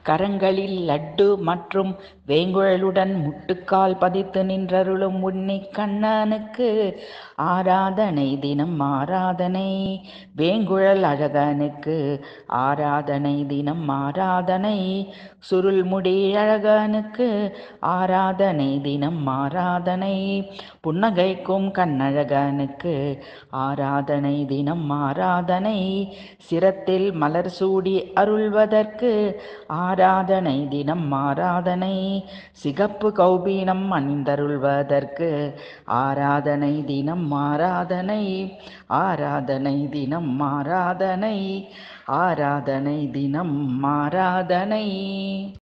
கரங்களில் லட்டு மற்றும் வேங்குழலுடன் முட்டுக்கால் பதித்து நின்றருளும் உன்னிக் கண்ணனுக்கு ஆராதனை தினம் ஆராதனை வேங்குழல் அழகனுக்கு ஆராதனை தினம் ஆராதனை சுருள்முடி அழகனுக்கு ஆராதனை தினம் ஆராதனை புன்னகைக்கும் கண்ணழகனுக்கு ஆராதனை தினம் ஆராதனை சிரத்தில் மலர் சூடி அருள்வதற்கு ஆராதனை தினம் ஆராதனை சிகப்பு கௌபீனம் அணிந்தருள்வதற்கு ஆராதனை தினம் ஆராதனை ஆராதனை தினம் ஆராதனை ஆராதனை தினம் ஆராதனை